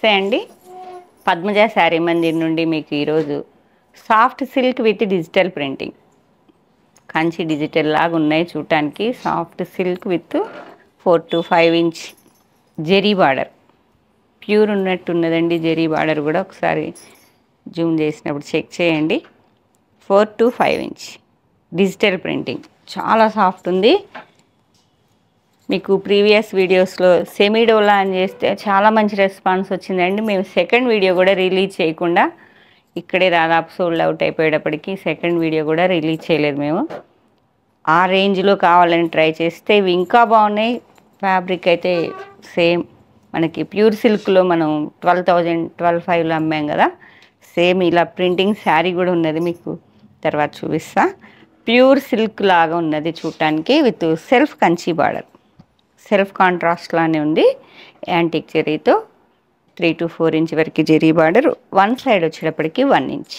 నమస్తే అండి పద్మజ శారీ మందిర్ నుండి మీకు ఈరోజు soft silk with digital printing Kanchi digital లాగా ఉన్నాయి చూడటానికి soft silk with four to five inch zari border pure ఉన్నట్టు ఉన్నదండి జెరీ బార్డర్ కూడా ఒకసారి జూమ్ చేసినప్పుడు చెక్ చేయండి four to five inch digital printing చాలా సాఫ్ట్ ఉంది మీకు ప్రీవియస్ వీడియోస్లో సెమీడోలా అని చేస్తే చాలా మంచి రెస్పాన్స్ వచ్చిందండి మేము సెకండ్ వీడియో కూడా రిలీజ్ చేయకుండా ఇక్కడే దాదాపు సోల్డ్ అవుట్ అయిపోయేటప్పటికి సెకండ్ వీడియో కూడా రిలీజ్ చేయలేదు మేము ఆ రేంజ్లో కావాలని ట్రై చేస్తే ఇవి ఇంకా బాగున్నాయి ఫ్యాబ్రిక్ అయితే సేమ్ మనకి ప్యూర్ సిల్క్లో మనం ట్వెల్వ్ థౌజండ్ ట్వెల్వ్ ఫైవ్లో అమ్మాం కదా సేమ్ ఇలా ప్రింటింగ్ శారీ కూడా ఉన్నది మీకు తర్వాత చూపిస్తా ప్యూర్ సిల్క్ లాగా ఉన్నది చూడటానికి with self Kanchi border self contrast లానే ఉంది యాంటిక్ జెరీతో త్రీ టు ఫోర్ ఇంచ్ వరకు జెరీ బార్డర్ వన్ సైడ్ వచ్చేటప్పటికి one inch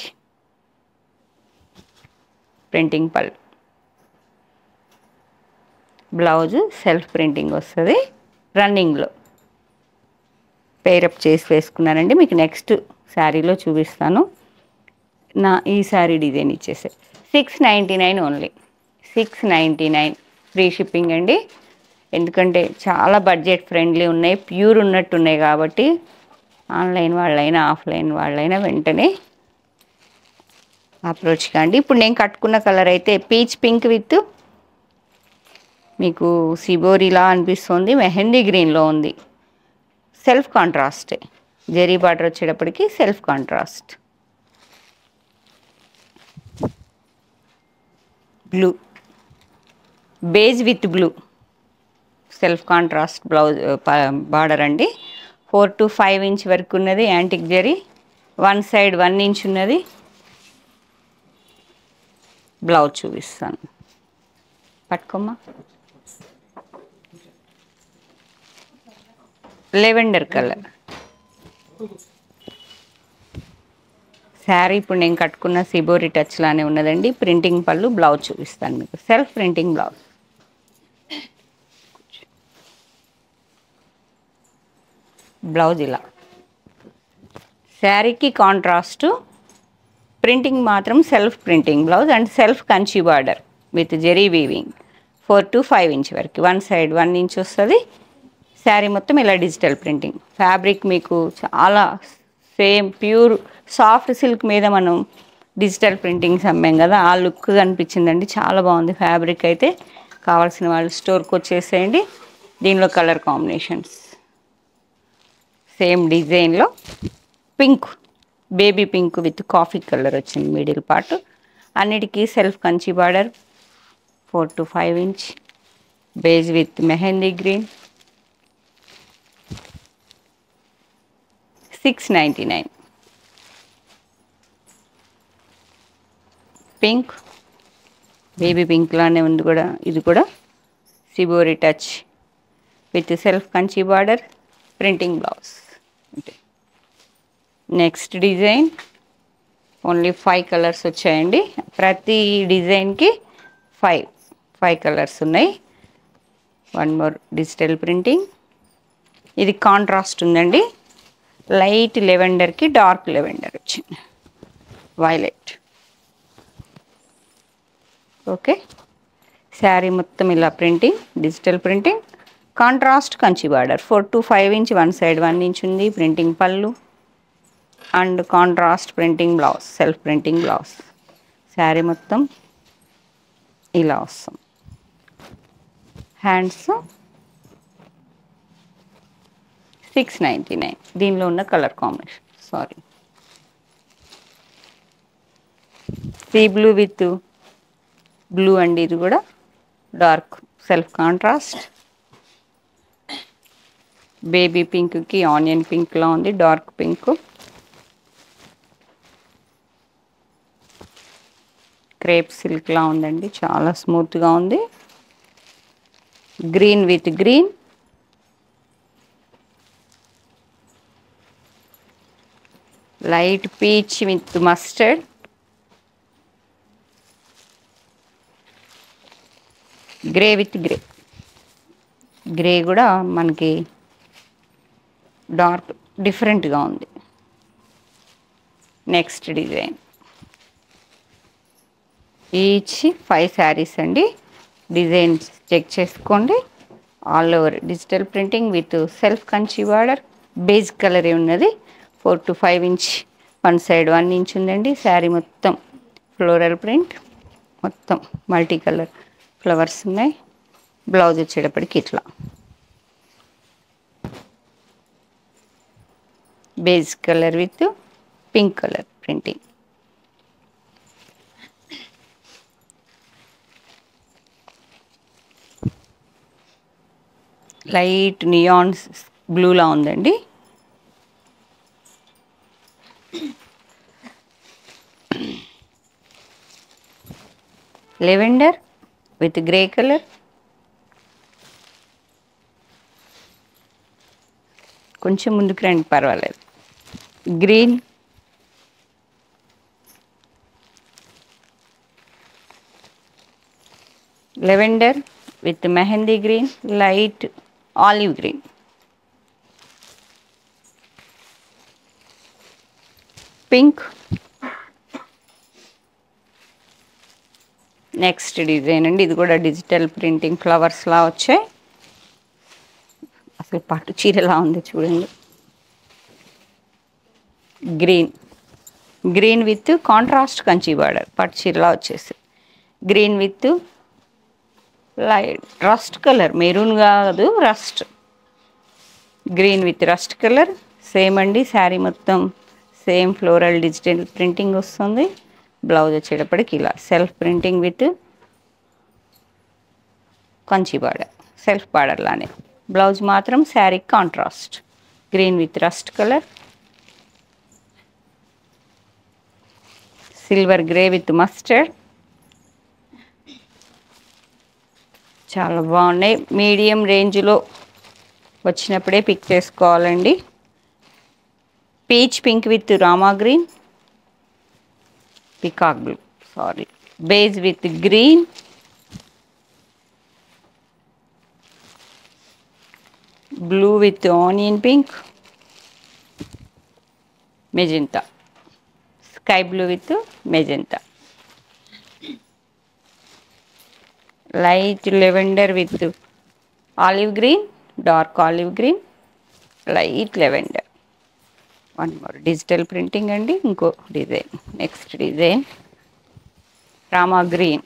printing pallu blouse self printing వస్తుంది రన్నింగ్లో పేరప్ చేసి వేసుకున్నానండి మీకు నెక్స్ట్ శారీలో చూపిస్తాను నా ఈ శారీ డిజైన్ ఇచ్చేసే six ninety nine only six ninety nine free shipping అండి ఎందుకంటే చాలా బడ్జెట్ ఫ్రెండ్లీ ఉన్నాయి ప్యూర్ ఉన్నట్టు ఉన్నాయి కాబట్టి ఆన్లైన్ వాళ్ళైనా ఆఫ్లైన్ వాళ్ళైనా వెంటనే అప్రోచ్ కాండి ఇప్పుడు నేను కట్టుకున్న కలర్ అయితే పీచ్ పింక్ విత్ మీకు సిబోరిలా అనిపిస్తుంది మెహందీ గ్రీన్లో ఉంది సెల్ఫ్ కాంట్రాస్ట్ జెరీ బార్డర్ వచ్చేటప్పటికి self contrast blue beige with blue self contrast blouse border అండి ఫోర్ టు ఫైవ్ ఇంచ్ వరకు ఉన్నది antique zari one side one inch ఉన్నది బ్లౌజ్ చూపిస్తాను పట్టుకోమ్మా లెవెండర్ కలర్ శారీ ఇప్పుడు నేను కట్టుకున్న సిబోరి టచ్ లానే ఉన్నదండి ప్రింటింగ్ పళ్ళు బ్లౌజ్ చూపిస్తాను మీకు సెల్ఫ్ ప్రింటింగ్ బ్లౌజ్ బ్లౌజ్ ఇలా శారీకి కాంట్రాస్ట్ ప్రింటింగ్ మాత్రం self printing blouse and self Kanchi border with zari weaving four to five inch వరకు వన్ సైడ్ వన్ ఇంచ్ వస్తుంది శారీ మొత్తం ఇలా డిజిటల్ ప్రింటింగ్ ఫ్యాబ్రిక్ మీకు చాలా సేమ్ ప్యూర్ సాఫ్ట్ సిల్క్ మీద మనం డిజిటల్ ప్రింటింగ్స్ అమ్మాం కదా ఆ లుక్ కనిపించిందండి చాలా బాగుంది ఫ్యాబ్రిక్ అయితే కావాల్సిన వాళ్ళు స్టోర్కి వచ్చేసేయండి దీనిలో కలర్ కాంబినేషన్స్ సేమ్ డిజైన్లో pink baby pink with coffee colour వచ్చింది మిడిల్ పార్ట్ అన్నిటికీ self Kanchi border four to five inch beige with mehndi green six ninety nine pink baby pink లానే ఉంది కూడా ఇది కూడా shibori touch with self Kanchi border printing blouse అంటే next design only five colours వచ్చాయండి ప్రతి డిజైన్కి ఫైవ్ ఫైవ్ కలర్స్ ఉన్నాయి వన్ మోర్ డిజిటల్ ప్రింటింగ్ ఇది కాంట్రాస్ట్ ఉందండి లైట్ లెవెండర్కి డార్క్ లెవెండర్ వచ్చింది వైలెట్ ఓకే శారీ మొత్తం ఇలా printing digital printing contrast Kanchi border four to five inch one side one inch ఉంది printing pallu and contrast printing blouse self printing blouse sari మొత్తం ఇలా వస్తాం hands six ninety nine దీనిలో ఉన్న colour combination sari sea blue with blue అండి ఇది కూడా dark self contrast baby పింక్కి ఆనియన్ పింక్లా ఉంది డార్క్ పింక్ క్రేప్ సిల్క్లా ఉందండి చాలా స్మూత్గా ఉంది green with green light peach with mustard grey with grey grey కూడా మనకి డార్క్ డిఫరెంట్గా ఉంది next design each five saris అండి డిజైన్స్ చెక్ చేసుకోండి all over digital printing with self Kanchi border beige colour ఉన్నది four to five inch one side one inch ఉందండి శారీ మొత్తం floral print మొత్తం మల్టీ కలర్ ఫ్లవర్స్ ఉన్నాయి బ్లౌజ్ వచ్చేటప్పటికి ఇట్లా beige colour with pink colour printing light neons బ్లూలా ఉందండి lavender with grey colour కొంచెం ముందుకు రండి పర్వాలేదు green lavender with mehndi green light olive green pink next design అండి ఇది కూడా డిజిటల్ ప్రింటింగ్ ఫ్లవర్స్లా వచ్చాయి అసలు పట్టు చీరలా ఉంది చూడండి green green with contrast Kanchi border పట్టు చీరలా వచ్చేసి green with light rust colour maroon కాదు rust green with rust colour same అండి శారీ మొత్తం సేమ్ ఫ్లోరల్ డిజిటల్ ప్రింటింగ్ వస్తుంది బ్లౌజ్ వచ్చేటప్పటికి ఇలా self printing with Kanchi border self border లానే బ్లౌజ్ మాత్రం sari contrast green with rust colour silver grey with mustard చాలా బాగున్నాయి మీడియం రేంజ్లో వచ్చినప్పుడే పిక్ చేసుకోవాలండి peach pink with Rama green peacock blue sari beige with green blue with onion pink magenta sky blue with magenta light lavender with olive green dark olive green light lavender one more digital printing అండి ఇంకో design next design Rama green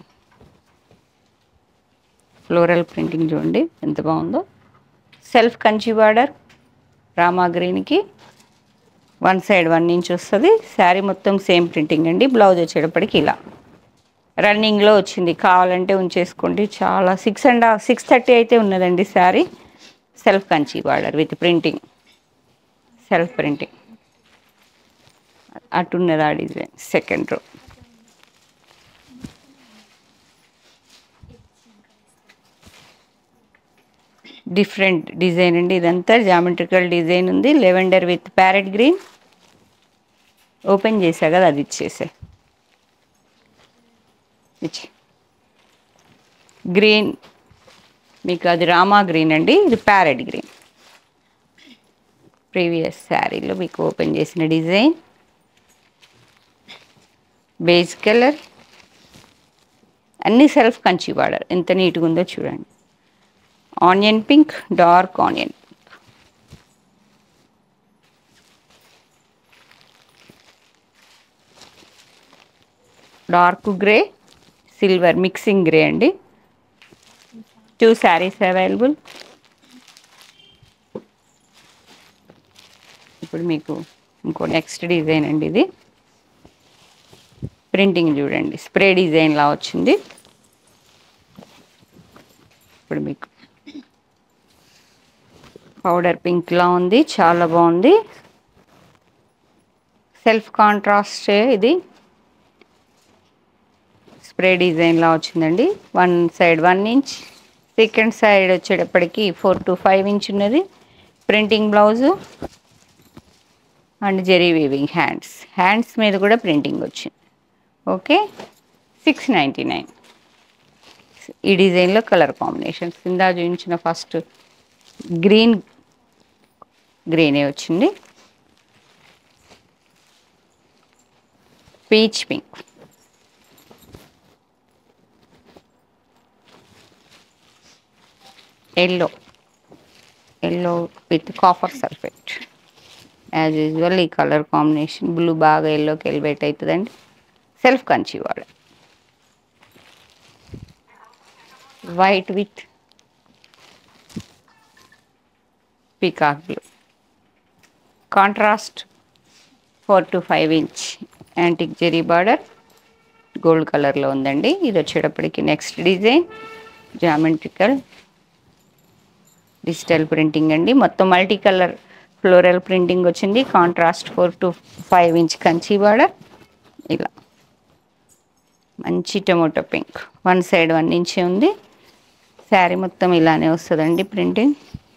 floral printing చూడండి ఎంత బాగుందో self Kanchi border Rama గ్రీన్కి one side one inch వస్తుంది శారీ మొత్తం same printing అండి blouse వచ్చేటప్పటికి ఇలా రన్నింగ్లో వచ్చింది కావాలంటే ఉంచేసుకోండి చాలా సిక్స్ అండ్ సిక్స్ థర్టీ అయితే ఉన్నదండి sari self Kanchi border with printing self printing అటున్నది ఆ design second row different design అండి ఇదంతా జామెట్రికల్ డిజైన్ ఉంది lavender with parrot green open చేసా కదా అది ఇచ్చేసే ఇచ్చి గ్రీన్ మీకు అది రామా గ్రీన్ అండి ఇది ప్యారెట్ గ్రీన్ ప్రీవియస్ శారీలో మీకు ఓపెన్ చేసిన డిజైన్ బేజ్ కలర్ అన్ని సెల్ఫ్ కంచి బార్డర్ ఎంత నీట్గా ఉందో చూడండి onion pink dark onion dark grey silver mixing grey అండి టూ శారీస్ అవైలబుల్ ఇప్పుడు మీకు ఇంకో నెక్స్ట్ డిజైన్ అండి ఇది ప్రింటింగ్ చూడండి స్ప్రే డిజైన్ లా వచ్చింది ఇప్పుడు మీకు పౌడర్ పింక్ లా ఉంది చాలా బాగుంది సెల్ఫ్ కాంట్రాస్ట్ ఇది స్ప్రే డిజైన్ లా వచ్చిందండి one side one inch second side వచ్చేటప్పటికి ఫోర్ టు ఫైవ్ ఇంచ్ ఉన్నది printing blouse and zari weaving hands hands మీద కూడా ప్రింటింగ్ వచ్చింది ఓకే సిక్స్ నైంటీ నైన్ ఈ డిజైన్లో కలర్ కాంబినేషన్స్ ఇందా చూపించిన ఫస్ట్ గ్రీన్ గ్రీనే వచ్చింది peach pink yellow yellow with copper sulphate as usual ఈ కలర్ కాంబినేషన్ బ్లూ బాగా ఎల్లోకి ఎలివేట్ అవుతుందండి సెల్ఫ్ కంచి వాడ white with peacock blue contrast four to five inch antique zari border gold కలర్లో ఉందండి ఇది వచ్చేటప్పటికి next design geometrical digital printing అండి మొత్తం మల్టీ కలర్ ఫ్లోరల్ ప్రింటింగ్ వచ్చింది contrast four to five inch Kanchi border ఇలా మంచి tomato pink one side one ఇంచే ఉంది శారీ మొత్తం ఇలానే వస్తుందండి printing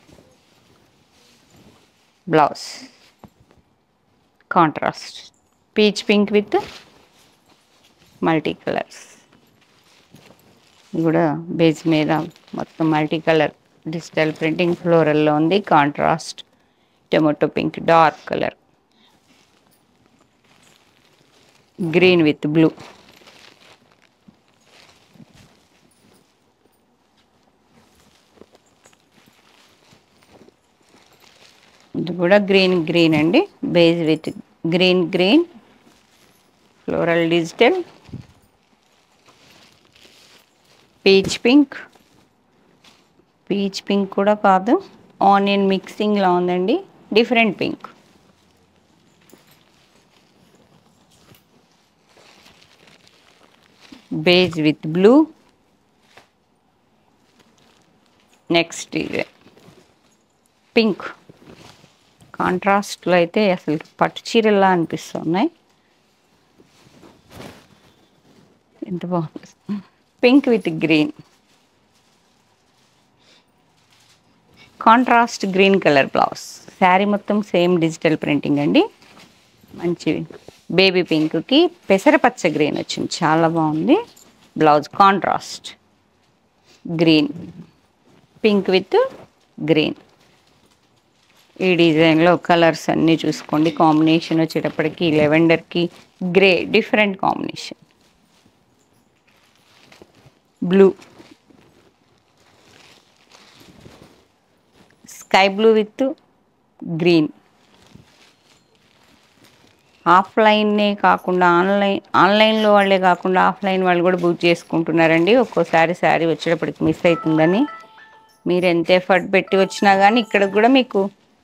blouse contrast peach pink with multi colours ఇది కూడా బేస్ మీద మొత్తం మల్టీ కలర్ డిజిటల్ ప్రింటింగ్ ఫ్లోరల్లో ఉంది contrast tomato pink dark colour green with blue ఇది కూడా గ్రీన్ గ్రీన్ అండి base with green green floral digital peach pink peach pink కూడా కాదు ఆనియన్ మిక్సింగ్లా ఉందండి different pink beige with blue next ఇది పింక్ కాంట్రాస్ట్లో అయితే అసలు పట్టు చీరల్లా అనిపిస్తున్నాయి ఎంత బాగుంది pink with green contrast green colour blouse sari మొత్తం సేమ్ డిజిటల్ ప్రింటింగ్ అండి మంచి బేబీ పింక్కి పెసరపచ్చ గ్రీన్ వచ్చింది చాలా బాగుంది blouse contrast green pink with green ఈ డిజైన్లో కలర్స్ అన్నీ చూసుకోండి కాంబినేషన్ వచ్చేటప్పటికి లెవెండర్కి grey different combination blue sky blue with green ఆఫ్లైన్నే కాకుండా ఆన్లైన్ ఆన్లైన్లో వాళ్ళే కాకుండా ఆఫ్లైన్ వాళ్ళు కూడా బుక్ చేసుకుంటున్నారండి ఒక్కోసారి శారీ వచ్చేటప్పటికి మిస్ అవుతుందని మీరు ఎంత ఎఫర్ట్ పెట్టి వచ్చినా కానీ ఇక్కడ కూడా మీకు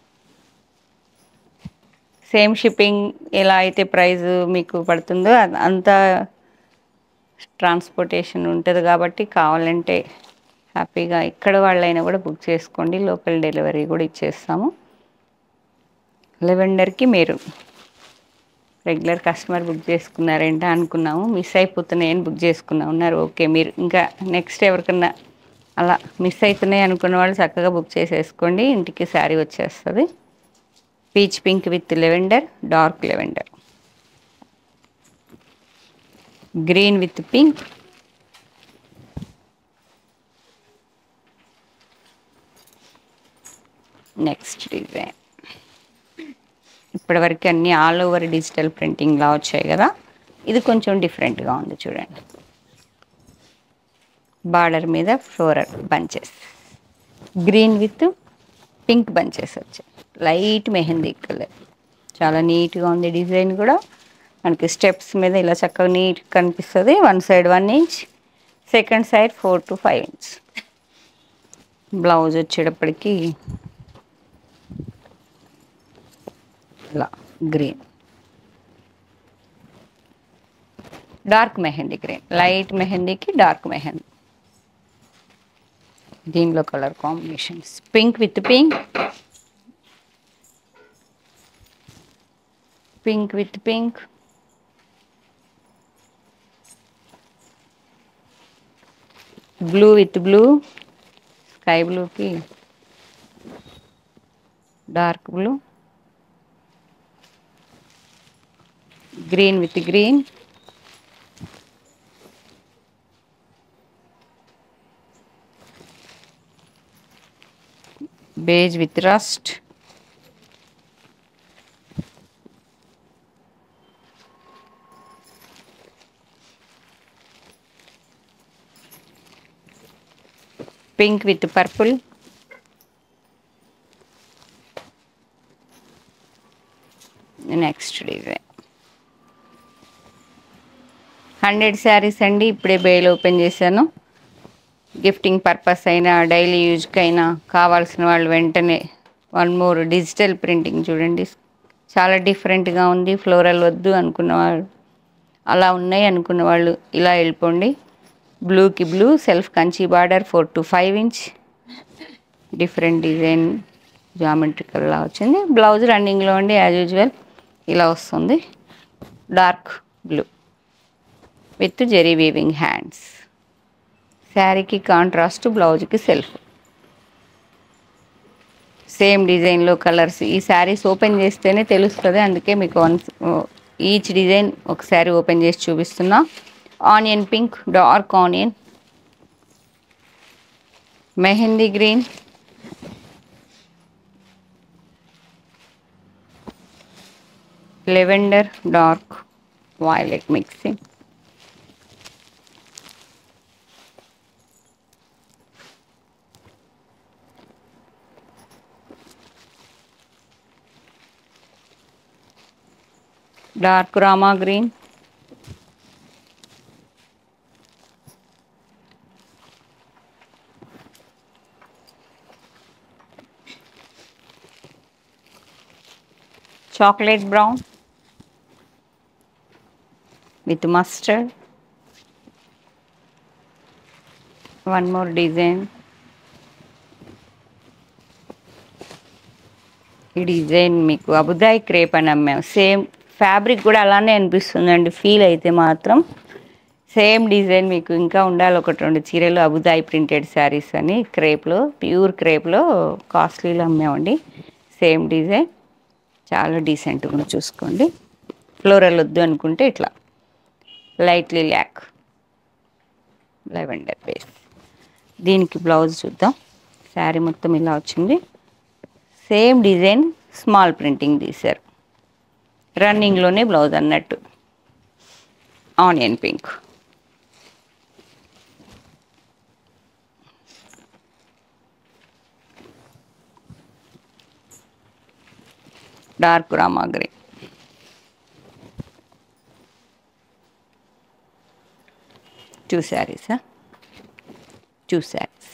సేమ్ షిప్పింగ్ ఎలా అయితే ప్రైస్ మీకు పడుతుందో అ- అంత ట్రాన్స్పోర్టేషన్ ఉంటుంది కాబట్టి కావాలంటే హ్యాపీగా ఇక్కడ వాళ్ళైనా కూడా బుక్ చేసుకోండి లోకల్ డెలివరీ కూడా ఇచ్చేస్తాము లెవెండర్కి మీరు రెగ్యులర్ కస్టమర్ బుక్ చేసుకున్నారేంటా అనుకున్నాము మిస్ అయిపోతున్నాయని బుక్ చేసుకున్నా ఉన్నారు ఓకే మీరు ఇంకా నెక్స్ట్ ఎవరికన్నా అలా మిస్ అవుతున్నాయి అనుకున్న వాళ్ళు చక్కగా బుక్ చేసేసుకోండి ఇంటికి శారీ వచ్చేస్తుంది peach pink with lavender dark lavender green with pink next design ఇప్పటివరకు అన్నీ ఆల్ ఓవర్ డిజిటల్ ప్రింటింగ్లా వచ్చాయి కదా ఇది కొంచెం డిఫరెంట్గా ఉంది చూడండి బార్డర్ మీద floral bunches green with pink bunches వచ్చాయి లైట్ మెహందీ కలర్ చాలా నీట్గా ఉంది డిజైన్ కూడా మనకి స్టెప్స్ మీద ఇలా చక్కగా నీట్ కనిపిస్తుంది one side one inch second side four to five inch blouse వచ్చేటప్పటికి ఇలా green dark mehndi green light మెహందీకి డార్క్ మెహందీ దీనిలో colour combinations pink with pink pink with pink blue with blue sky బ్లూకి dark blue green with green beige with rust pink with purple next design hundred saris అండి ఇప్పుడే bale open చేశాను gifting purpose అయినా daily యూజ్కి అయినా కావాల్సిన వాళ్ళు వెంటనే వన్ మోర్ డిజిటల్ ప్రింటింగ్ చూడండి చాలా డిఫరెంట్గా ఉంది ఫ్లోరల్ వద్దు అనుకున్న వాళ్ళు అలా ఉన్నాయి అనుకున్న వాళ్ళు ఇలా వెళ్ళిపోండి బ్లూకి blue self Kanchi border four to five inch different design జామెట్రికల్లా వచ్చింది బ్లౌజ్ రన్నింగ్లో ఉండి యాజ్ యూజువల్ ఇలా వస్తుంది dark blue with zari weaving hands శారీకి కాంట్రాస్ట్ బ్లౌజ్కి సెల్ఫ్ సేమ్ డిజైన్లో కలర్స్ ఈ శారీస్ ఓపెన్ చేస్తేనే తెలుస్తుంది అందుకే మీకు వన్ ఈచ్ డిజైన్ ఒక శారీ ఓపెన్ చేసి చూపిస్తున్నా onion pink dark onion mehndi green lavender dark violet mixing dark Rama green chocolate brown with mustard one more design ఈ డిజైన్ మీకు అబుదాయి క్రేప్ అని అమ్మాం సేమ్ ఫ్యాబ్రిక్ కూడా అలానే అనిపిస్తుందండి ఫీల్ అయితే మాత్రం సేమ్ డిజైన్ మీకు ఇంకా ఉండాలి ఒకటి రెండు చీరలు అబుదాయి ప్రింటెడ్ శారీస్ అని క్రేప్లో ప్యూర్ క్రేప్లో కాస్ట్లీలో అమ్మామండి సేమ్ డిజైన్ చాలా డీసెంట్గా ఉంది చూసుకోండి ఫ్లోరల్ వద్దు అనుకుంటే ఇట్లా లైట్లీ ల్యాక్ లెవెండర్ బేస్ దీనికి బ్లౌజ్ చూద్దాం శారీ మొత్తం ఇలా వచ్చింది సేమ్ డిజైన్ స్మాల్ ప్రింటింగ్ తీశారు రన్నింగ్లోనే బ్లౌజ్ అన్నట్టు onion pink dark Rama grey two శారీసా టూ శారీస్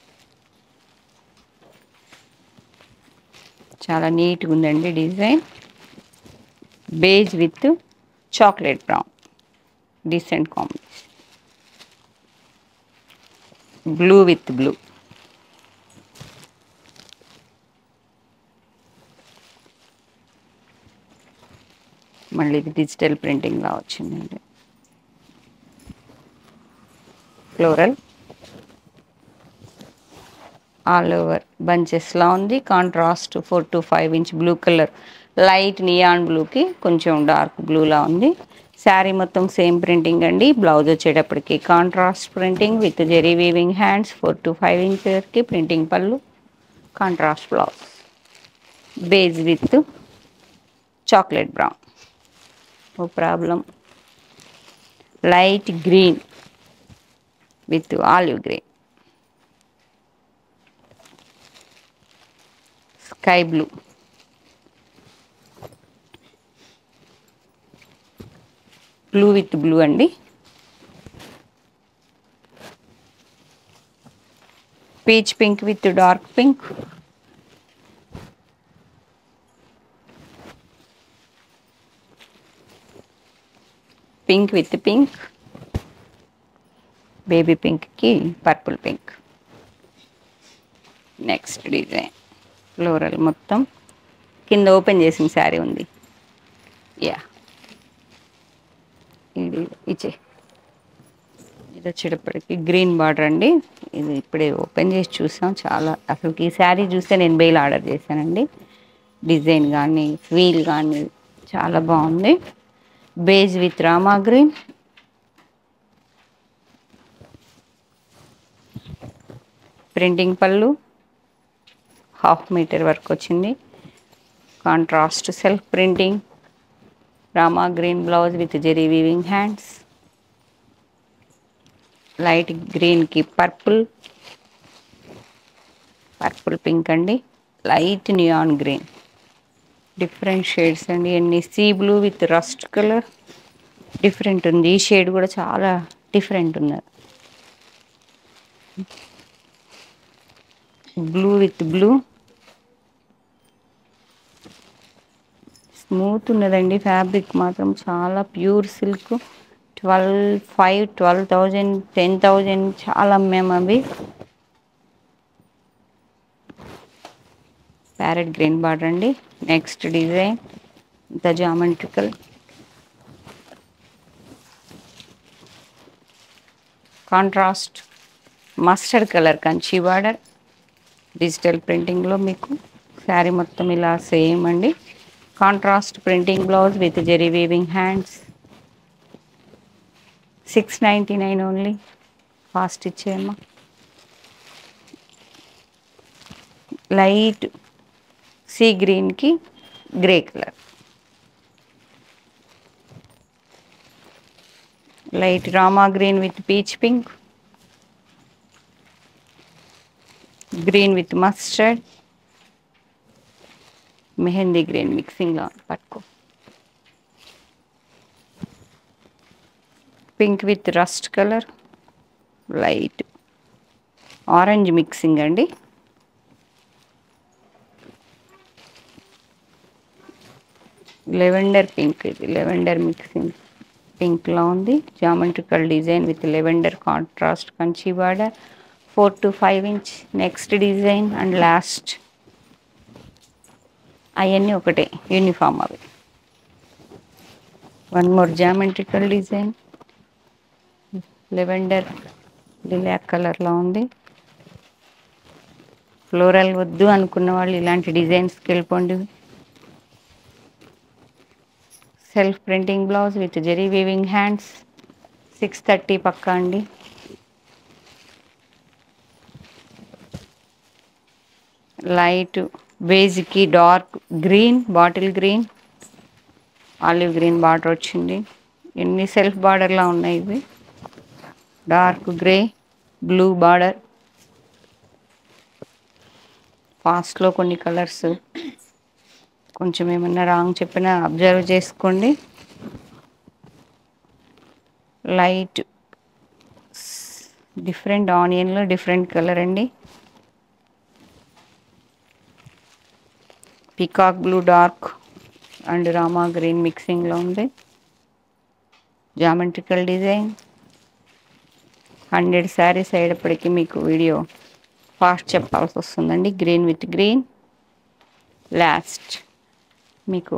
చాలా నీట్గా ఉందండి design beige with chocolate brown decent combination blue with blue మళ్ళీ ఇది డిజిటల్ ప్రింటింగ్లా వచ్చిందండి ఫ్లోరల్ ఆల్ ఓవర్ బంచెస్లా ఉంది contrast four to five inch blue colour light neon బ్లూకి కొంచెం డార్క్ బ్లూలా ఉంది శారీ మొత్తం సేమ్ ప్రింటింగ్ అండి బ్లౌజ్ వచ్చేటప్పటికి contrast printing with zari weaving hands four to five ఇంచెస్కి printing pallu contrast blouse beige with chocolate brown oh problem light green with olive green sky blue blue with blue అండి peach pink with dark pink pink with pink baby పింక్కి purple pink next design floral మొత్తం కింద open చేసిన శారీ ఉంది yeah ఇది ఇచ్చే ఇది వచ్చేటప్పటికి గ్రీన్ బార్డర్ అండి ఇది ఇప్పుడే ఓపెన్ చేసి చూసాం చాలా అసలు ఈ శారీ చూస్తే నేను బెయిల్ ఆర్డర్ చేశానండి డిజైన్ కానీ ఫీల్ కానీ చాలా బాగుంది beige with Rama green printing pallu half metre వరకు వచ్చింది contrast self printing Rama green blouse with zari weaving hands light గ్రీన్కి పర్పుల్ పర్పుల్ పింక్ అండి light neon green different shades అండి ఎన్ని sea blue with rust colour different ఉంది ఈ షేడ్ కూడా చాలా డిఫరెంట్ ఉన్నది బ్లూ విత్ బ్లూ స్మూత్ ఉన్నదండి ఫ్యాబ్రిక్ మాత్రం చాలా pure silk twelve five twelve thousand ten thousand చాలా అమ్మాము అవి ప్యారెట్ గ్రీన్ బార్డర్ అండి next design the geometrical contrast mustard colour Kanchi border digital ప్రింటింగ్లో మీకు శారీ మొత్తం ఇలా సేమ్ అండి contrast printing blouse with zari weaving hands six ninety nine only fast ఇచ్చేయమ్మా లైట్ సీ గ్రీన్కి grey colour light Rama green with peach pink green with mustard mehndi green మిక్సింగ్లో పట్టుకో pink with rust colour light orange mixing అండి lavender pink ఇది lavender mixing పింక్లో ఉంది geometrical design with lavender contrast Kanchi border four to five inch next design and last అవన్నీ ఒకటే uniform అవి one more geometrical design lavender lilac కలర్లో ఉంది floral వద్దు అనుకున్న వాళ్ళు ఇలాంటి డిజైన్స్కి వెళ్ళిపోండి self printing blouse with zari weaving hands six thirty పక్కా అండి లైట్ బేజ్కి dark green bottle green olive green border వచ్చింది ఎన్ని సెల్ఫ్ బార్డర్లా ఉన్నాయి ఇవి డార్క్ గ్రే బ్లూ బార్డర్ ఫాస్ట్లో కొన్ని కలర్స్ కొంచెం ఏమన్నా రాంగ్ చెప్పినా అబ్జర్వ్ చేసుకోండి లైట్ డిఫరెంట్ ఆనియన్లో డిఫరెంట్ కలర్ అండి peacock blue dark and Rama green మిక్సింగ్లో ఉంది జామెట్రికల్ డిజైన్ హండ్రెడ్ శారీస్ అయ్యేటప్పటికి మీకు వీడియో ఫాస్ట్ చెప్పాల్సి వస్తుందండి గ్రీన్ విత్ గ్రీన్ లాస్ట్ మీకు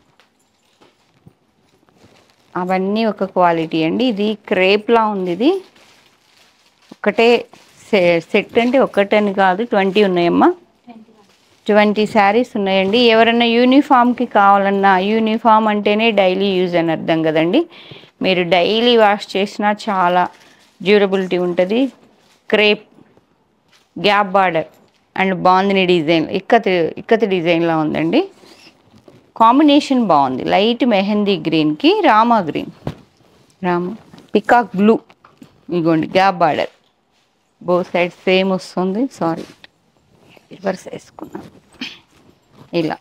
అవన్నీ ఒక క్వాలిటీ అండి ఇది క్రేప్లా ఉంది ఇది ఒకటే సెట్ అంటే ఒకటని కాదు ట్వంటీ ఉన్నాయమ్మా ట్వంటీ శారీస్ ఉన్నాయండి ఎవరైనా యూనిఫామ్కి కావాలన్నా యూనిఫామ్ అంటేనే డైలీ యూజ్ అని అర్థం కదండి మీరు డైలీ వాష్ చేసినా చాలా డ్యూరబిలిటీ ఉంటుంది crepe gap border and bandhani design ikat ikat డిజైన్లో ఉందండి కాంబినేషన్ బాగుంది లైట్ మెహందీ గ్రీన్కి Rama green Rama peacock blue ఇగోండి gap border both side same వస్తుంది సారీ రివర్స్ వేసుకున్నాను ఇలా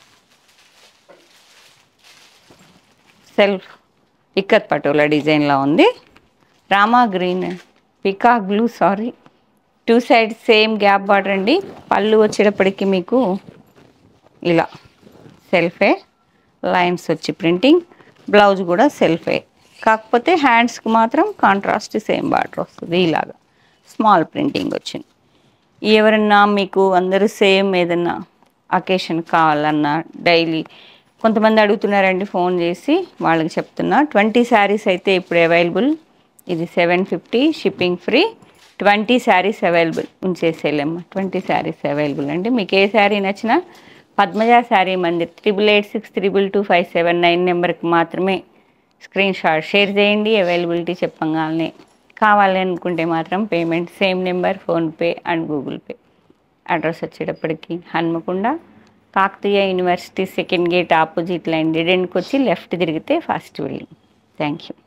సెల్ఫ్ ఇక్కత్ పటోలా డిజైన్లో ఉంది Rama green peacock blue sari two side same gap border అండి పళ్ళు వచ్చేటప్పటికి మీకు ఇలా సెల్ఫే లైన్స్ వచ్చి ప్రింటింగ్ బ్లౌజ్ కూడా సెల్ఫే కాకపోతే హ్యాండ్స్కి మాత్రం కాంట్రాస్ట్ సేమ్ బార్డర్ వస్తుంది ఇలాగా స్మాల్ ప్రింటింగ్ వచ్చింది ఎవరన్నా మీకు అందరూ సేమ్ ఏదన్నా అకేషన్ కావాలన్నా డైలీ కొంతమంది అడుగుతున్నారండి ఫోన్ చేసి వాళ్ళకి చెప్తున్నా ట్వంటీ శారీస్ అయితే ఇప్పుడు అవైలబుల్ ఇది seven fifty shipping free twenty saris available ఉంచేసేలేమ్మా ట్వంటీ శారీస్ అవైలబుల్ అండి మీకు ఏ శారీ నచ్చినా Padmaja Saree Mandir triple eight six triple two five seven nine నెంబర్కి మాత్రమే స్క్రీన్ షాట్ షేర్ చేయండి అవైలబిలిటీ చెప్పగానే కావాలి అనుకుంటే మాత్రం payment same number PhonePe and Google Pay address వచ్చేటప్పటికి Hanamkonda Kakatiya university second gate opposite line డిడెంట్కి వచ్చి లెఫ్ట్ తిరిగితే ఫస్ట్ బిల్డింగ్ థ్యాంక్ యూ